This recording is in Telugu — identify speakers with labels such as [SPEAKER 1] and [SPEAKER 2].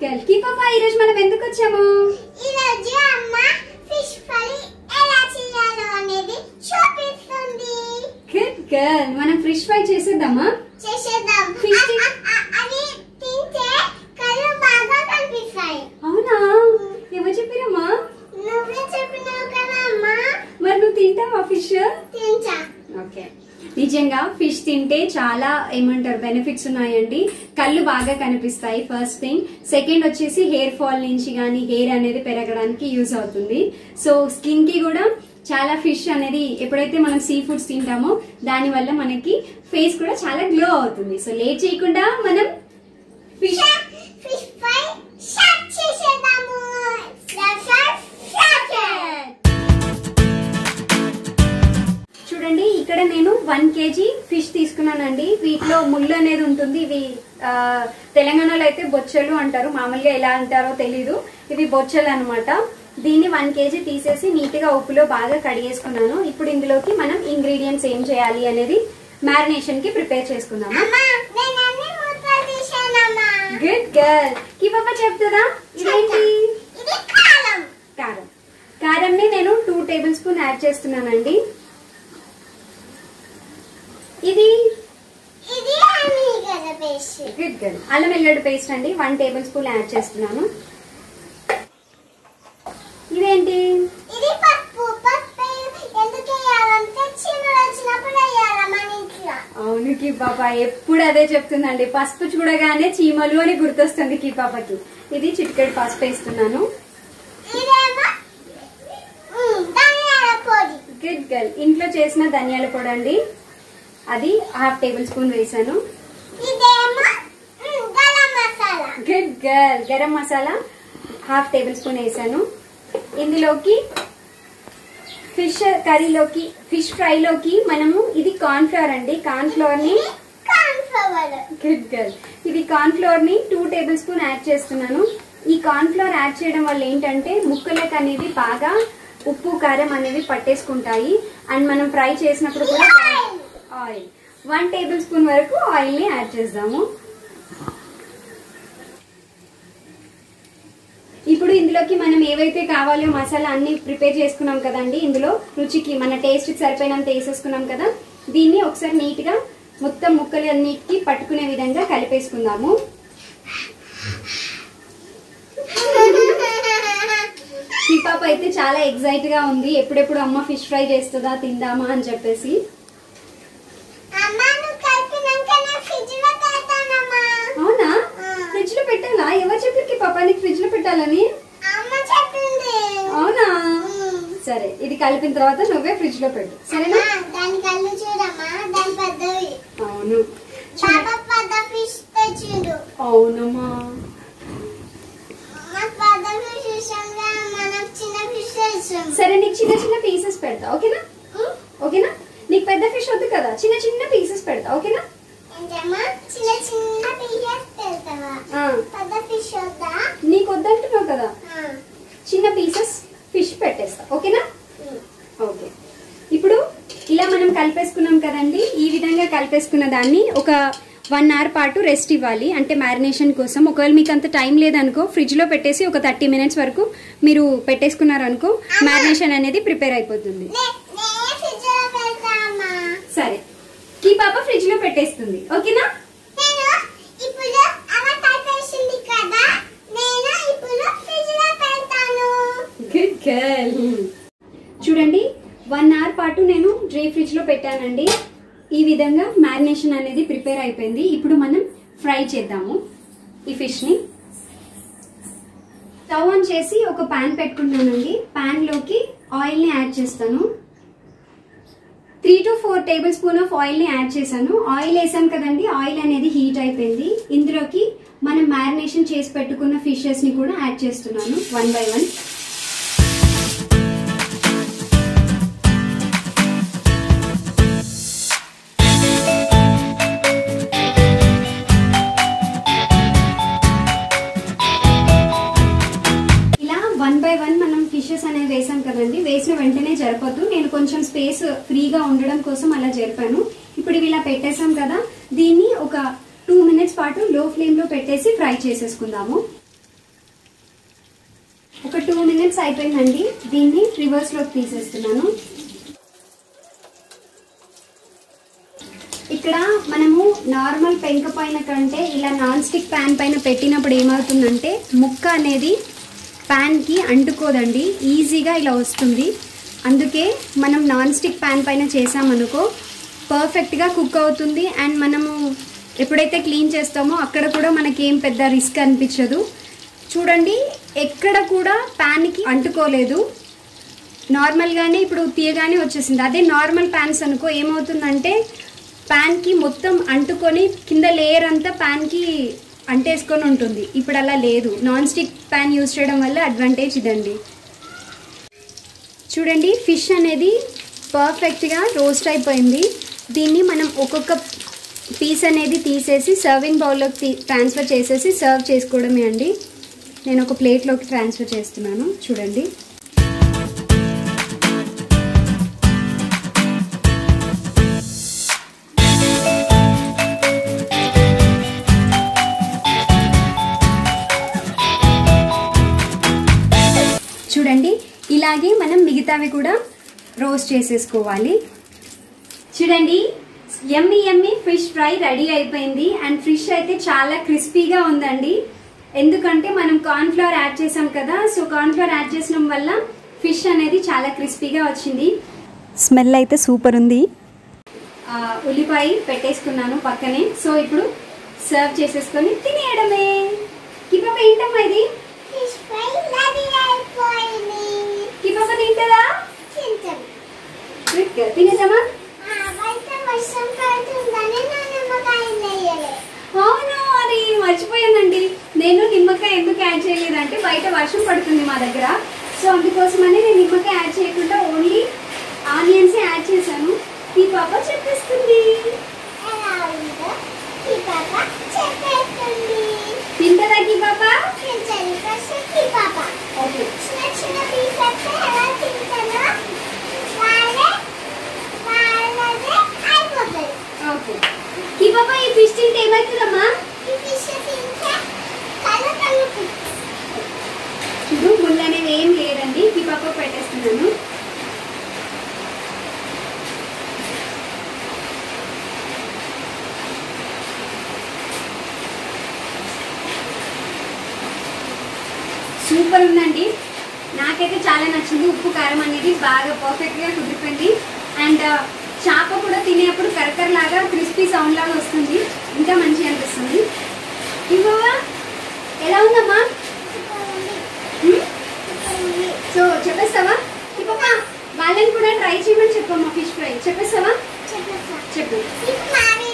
[SPEAKER 1] గర్ల్ కీ పాప ఈరోజు మనం ఎందుకు వచ్చాము
[SPEAKER 2] ఈరోజు అమ్మ ఫిష్ ఫ్రై ఎలా చేయాలో అనేది చూపిస్తుంది
[SPEAKER 1] గుడ్ గర్ల్ మనం ఫిష్ ఫ్రై చేసేద్దామా
[SPEAKER 2] చేసేద్దాం
[SPEAKER 1] Fish
[SPEAKER 2] అ- అ- అ- అది తింటే కళ్ళు బాగా కనిపిస్తాయి
[SPEAKER 1] అవునా ఎవరు చెప్పిరమ్మా
[SPEAKER 2] నువ్వే చెప్పినావు కదా అమ్మ
[SPEAKER 1] మరి నువ్వు తింటావా ఫిష్
[SPEAKER 2] తింటా
[SPEAKER 1] ఓకే నిజంగా ఫిష్ తింటే చాలా ఏమంటారు బెనిఫిట్స్ ఉన్నాయండి కళ్ళు బాగా కనిపిస్తాయి ఫస్ట్ థింగ్ సెకండ్ వచ్చేసి హెయిర్ ఫాల్ నుంచి కానీ హెయిర్ అనేది పెరగడానికి యూజ్ అవుతుంది సో స్కిన్ కి కూడా చాలా ఫిష్ అనేది ఎప్పుడైతే మనం సీ ఫుడ్స్ తింటామో దాని వల్ల మనకి ఫేస్ కూడా చాలా గ్లో అవుతుంది సో లేట్ చేయకుండా మనం ఫిష్
[SPEAKER 2] ఫిష్ ఫ్రై స్టార్ట్ చేసేద్దాము స్టార్ట్ స్టార్ట్
[SPEAKER 1] చూడండి ఇక్కడ నేను వన్ కేజీ ఫిష్ తీసుకున్నానండి వీటిలో ముళ్ళు అనేది ఉంటుంది ఇవి ఆ, తెలంగాణలో అయితే బొచ్చలు అంటారు మామూలుగా ఎలా అంటారో తెలీదు ఇవి బొచ్చలు అన్నమాట దీన్ని వన్ కేజీ తీసేసి నీట్ గా ఉప్పులో బాగా కడిగేసుకున్నాను ఇప్పుడు ఇందులోకి మనం ఇంగ్రీడియంట్స్ ఏం చేయాలి అనేది మ్యారినేషన్ కి ప్రిపేర్ చేసుకుందాము
[SPEAKER 2] అమ్మా నేను అన్ని ముక్కలు తీసానమ్మా
[SPEAKER 1] గుడ్ గర్ల్ కి పాప చెప్తుందా ఇదేంటి
[SPEAKER 2] ఇది కాలం
[SPEAKER 1] కారం కారంని నేను టూ టేబుల్ స్పూన్ యాడ్ చేస్తున్నానండి ఇది
[SPEAKER 2] ఇది అన్ని కదా పేస్ట్
[SPEAKER 1] గుడ్ గర్ల్ అల్లం వెల్లుల్లి పేస్ట్ అండి వన్ టేబుల్ స్పూన్ యాడ్ చేస్తున్నాను ఇదేంటి
[SPEAKER 2] ఇది పప్పు పప్పు ఎందుకు వేయాలంటే చీమలు వచ్చినప్పుడు వేయాలి మన ఇంట్లో
[SPEAKER 1] అవును కీ పాప ఎప్పుడు అదే చెప్తుందండి పసుపు చూడగానే చీమలు అని గుర్తొస్తుంది కీ పాపకి ఇది చిటికెడు పసుపు వేస్తున్నాను
[SPEAKER 2] ఇదేమో ఉమ్, ధనియాల పొడి
[SPEAKER 1] గుడ్ గర్ల్ ఇంట్లో చేసిన ధనియాల పొడి అండి అది హాఫ్ టేబుల్ స్పూన్ వేసాను
[SPEAKER 2] ఇదేమో um, garam masala
[SPEAKER 1] good girl garam masala half tablespoon వేసాను ఇందులోకి ఫిష్ కర్రీలోకి ఫిష్ ఫ్రైలోకి మనము ఇది కార్న్ ఫ్లవర్ అండి కార్న్ ఫ్లవర్ ని
[SPEAKER 2] కార్న్ ఫ్లవర్
[SPEAKER 1] గుడ్ గర్ల్ ఇది కార్న్ ఫ్లోర్ ని టూ టేబుల్ స్పూన్ యాడ్ చేస్తున్నాను ఈ కార్న్ ఫ్లోర్ యాడ్ చేయడం వల్ల ఏంటంటే ముక్కలకు అనేది బాగా ఉప్పు కారం అనేవి పట్టేసుకుంటాయి అండ్ మనం ఫ్రై చేసినప్పుడు కూడా ఆయిల్ వన్ టేబుల్ స్పూన్ వరకు ఆయిల్ ని యాడ్ చేద్దాము ఇప్పుడు ఇందులోకి మనం ఏవైతే కావాలో మసాలా అన్ని ప్రిపేర్ చేసుకున్నాం కదండి ఇందులో రుచికి మన టేస్ట్ సరిపోయినంత వేసేసుకున్నాం కదా దీన్ని ఒకసారి నీట్ గా మొత్తం ముక్కలు అన్నిటికీ పట్టుకునే విధంగా కలిపేసుకుందాము ఈ పాప అయితే చాలా ఎగ్జైట్ గా ఉంది ఎప్పుడెప్పుడు అమ్మ ఫిష్ ఫ్రై చేస్తుందా తిందామా అని చెప్పేసి
[SPEAKER 2] అమ్మ నువ్వు కలిపినాక నేను ఫ్రిడ్జ్ లో పెడతానమ్మా
[SPEAKER 1] అవునా ఫ్రిడ్జ్ లో పెట్టాలా ఎవరు చెప్పారు పాప నీకు ఫ్రిడ్జ్ లో పెట్టాలని
[SPEAKER 2] అమ్మ చెప్పింది
[SPEAKER 1] అవునా
[SPEAKER 2] ఉమ్.
[SPEAKER 1] సరే ఇది కలిపిన తర్వాత నువ్వే ఫ్రిడ్జ్ లో పెట్టు సరేనా
[SPEAKER 2] అమ్మా, దాని కళ్ళు చూడమ్మా దాని పెద్దవి
[SPEAKER 1] అవును
[SPEAKER 2] పాప పెద్ద ఫిష్ తెచ్చిండు
[SPEAKER 1] అవునమ్మా
[SPEAKER 2] మాకు పెద్ద ఫిష్ ఇష్టంగా మనకు చిన్న ఫిష్ ఇష్టం
[SPEAKER 1] సరే నీకు చిన్న చిన్న పీసెస్ పెడతా ఓకేనా ఓకేనా నీకు పెద్ద ఫిష్ వద్దు కదా చిన్న చిన్న పీసెస్ పెడతా ఓకేనా
[SPEAKER 2] ఏంటమ్మా చిన్న చిన్న పీసెస్ పెడతావా
[SPEAKER 1] ఆ,
[SPEAKER 2] పెద్ద ఫిష్ వద్దా
[SPEAKER 1] నీకు వద్దంటున్నావు కదా
[SPEAKER 2] ఆ.
[SPEAKER 1] చిన్న పీసెస్ ఫిష్ పెట్టేస్తా ఓకేనా
[SPEAKER 2] ఉమ్.
[SPEAKER 1] ఓకే ఇప్పుడు ఇలా మనం కలిపేసుకున్నాం కదండి ఈ విధంగా కలిపేసుకున్న దాన్ని ఒక వన్ అవర్ పాటు రెస్ట్ ఇవ్వాలి అంటే మ్యారినేషన్ కోసం ఒకవేళ మీకు అంత టైం లేదనుకో ఫ్రిడ్జ్ లో పెట్టేసి ఒక థర్టీ మినిట్స్ వరకు మీరు పెట్టేసుకున్నారనుకో మ్యారినేషన్ అనేది ప్రిపేర్ అయిపోతుంది
[SPEAKER 2] నే- నేనే ఫ్రిడ్జ్ లో పెడతా అమ్మా
[SPEAKER 1] సరే కీ పాప ఫ్రిడ్జ్ లో పెట్టేస్తుంది ఓకేనా
[SPEAKER 2] నేను ఇప్పుడు అవ కలిపేసింది కదా నేను ఇప్పుడు ఫ్రిడ్జ్ లో పెడతాను
[SPEAKER 1] గుడ్ గర్ల్ చూడండి వన్ అవర్ పాటు నేను డ్రీ ఫ్రిడ్జ్ లో పెట్టానండి ఈ విధంగా మ్యారినేషన్ అనేది ప్రిపేర్ అయిపోయింది ఇప్పుడు మనం ఫ్రై చేద్దాము ఈ ఫిష్ ని స్టవ్ ఆన్ చేసి ఒక పాన్ పెట్టుకుంటున్నానండి పాన్ లోకి ఆయిల్ ని యాడ్ చేస్తాను three to four tablespoon of oil ని యాడ్ చేశాను ఆయిల్ వేసాం కదండి ఆయిల్ అనేది హీట్ అయిపోయింది ఇందులోకి మనం మ్యారినేషన్ చేసి పెట్టుకున్న ఫిషెస్ ని కూడా యాడ్ చేస్తున్నాను వన్ బై వన్ ఇలా వన్ బై వన్ మనం ఫిషెస్ అనేవి వేసాం కదండి వేసిన వెంటనే జరపొద్దు నేను కొంచెం స్పేస్ ఫ్రీగా ఉండడం కోసం అలా జరిపాను ఇప్పుడు ఇవి ఇలా పెట్టేసాం కదా దీన్ని ఒక టూ మినిట్స్ పాటు లో ఫ్లేమ్ లో పెట్టేసి ఫ్రై చేసేసుకుందాము ఒక టూ మినిట్స్ అయిపోయిందండి దీన్ని రివర్స్లోకి తీసేస్తున్నాను ఇక్కడ మనము నార్మల్ పెంక పైన కంటే ఇలా నాన్ స్టిక్ ప్యాన్ పైన పెట్టినప్పుడు ఏమవుతుందంటే ముక్క అనేది ప్యాన్కి అంటుకోదండి ఈజీగా ఇలా వస్తుంది అందుకే మనం నాన్ స్టిక్ ప్యాన్ పైన చేసామనుకో పర్ఫెక్ట్గా కుక్ అవుతుంది అండ్ మనము ఎప్పుడైతే క్లీన్ చేస్తామో అక్కడ కూడా మనకేం పెద్ద రిస్క్ అనిపించదు చూడండి ఎక్కడ కూడా ప్యాన్కి అంటుకోలేదు నార్మల్గానే ఇప్పుడు తీయగానే వచ్చేసింది అదే నార్మల్ ప్యాన్స్ అనుకో ఏమవుతుందంటే ప్యాన్కి మొత్తం అంటుకొని కింద లేయర్ అంతా ప్యాన్కి అంటేసుకొని ఉంటుంది ఇప్పుడు అలా లేదు నాన్ స్టిక్ ప్యాన్ యూజ్ చేయడం వల్ల అడ్వాంటేజ్ ఇదండి చూడండి ఫిష్ అనేది పర్ఫెక్ట్గా రోస్ట్ అయిపోయింది దీన్ని మనం ఒక్కొక్క పీస్ అనేది తీసేసి సర్వింగ్ బౌల్లోకి ట్రాన్స్ఫర్ చేసేసి సర్వ్ చేసుకోవడమే అండి నేను ఒక ప్లేట్లోకి ట్రాన్స్ఫర్ చేస్తున్నాను చూడండి చూడండి ఇలాగే మనం మిగతావి కూడా రోస్ట్ చేసేసుకోవాలి చూడండి yummy yummy fish fry ready అయిపోయింది అండ్ ఫిష్ అయితే చాలా క్రిస్పీగా ఉందండి ఎందుకంటే మనం కార్న్ ఫ్లవర్ యాడ్ చేసాం కదా సో కార్న్ ఫ్లవర్ యాడ్ చేసిన వల్ల ఫిష్ అనేది చాలా క్రిస్పీగా వచ్చింది స్మెల్ అయితే సూపర్ ఉంది ఆ, ఉల్లిపాయ పెట్టేసుకున్నాను పక్కనే సో ఇప్పుడు సర్వ్ చేసేసుకొని తినేయడమే కిపాప ఏంటమ్మా ఇది
[SPEAKER 2] ఫిష్ ఫ్రై రెడీ అయిపోయింది
[SPEAKER 1] కిపాప తింటదా
[SPEAKER 2] తింటాం
[SPEAKER 1] Good girl. తినేద్దామా
[SPEAKER 2] ఆ, బయట వర్షం పడుతుందని నా నిమ్మకాయ వేయలే
[SPEAKER 1] అవును అది మర్చిపోయానండి నేను నిమ్మకాయ ఎందుకు యాడ్ చేయలేదంటే బయట వర్షం పడుతుంది మా దగ్గర సో అందుకోసమని నేను నిమ్మకాయ యాడ్ చేయకుండా ఓన్లీ ఆనియన్స్ యాడ్ చేశాను ఈ పాప చెప్పేస్తుంది
[SPEAKER 2] ఎలా ఉందో ఈ పాప చెప్పేస్తుంది
[SPEAKER 1] తింటదా ఈ పాప
[SPEAKER 2] తింటాను ఫస్ట్ ఈ పాప
[SPEAKER 1] ఓకే
[SPEAKER 2] చిన్న చిన్న పీసెస్ ఎలా తింటానో వాళ్ళే వాళ్ళదే అయిపోతుంది
[SPEAKER 1] ఓకే ఈ పాప ఈ ఫిష్ తింటే ఏమవుతుందమ్మా
[SPEAKER 2] ఈ ఫిష్ తింటే కళ్ళు కలుపు
[SPEAKER 1] చూడు ముళ్ళు అనేది ఏం లేదండి ఈ పాప పెట్టేస్తున్నాను సూపర్ ఉందండి నాకైతే చాలా నచ్చింది ఉప్పు కారం అనేది బాగా పర్ఫెక్ట్గా కుదిరిపోయింది అండ్ చేప కూడా తినేప్పుడు కరకర లాగా క్రిస్పీ సౌండ్ లాగా వస్తుంది ఇంకా మంచిగా అనిపిస్తుంది ఇంకోవా ఎలా ఉందమ్మా హ్మ్? సో చెప్పేస్తావా ఇంకొక వాళ్ళని కూడా ట్రై చేయమని చెప్పమ్మా ఫిష్ ఫ్రై చెప్పేస్తావా
[SPEAKER 2] చెప్పేస్తా
[SPEAKER 1] చెప్పు
[SPEAKER 2] ఇప్పుడు మావి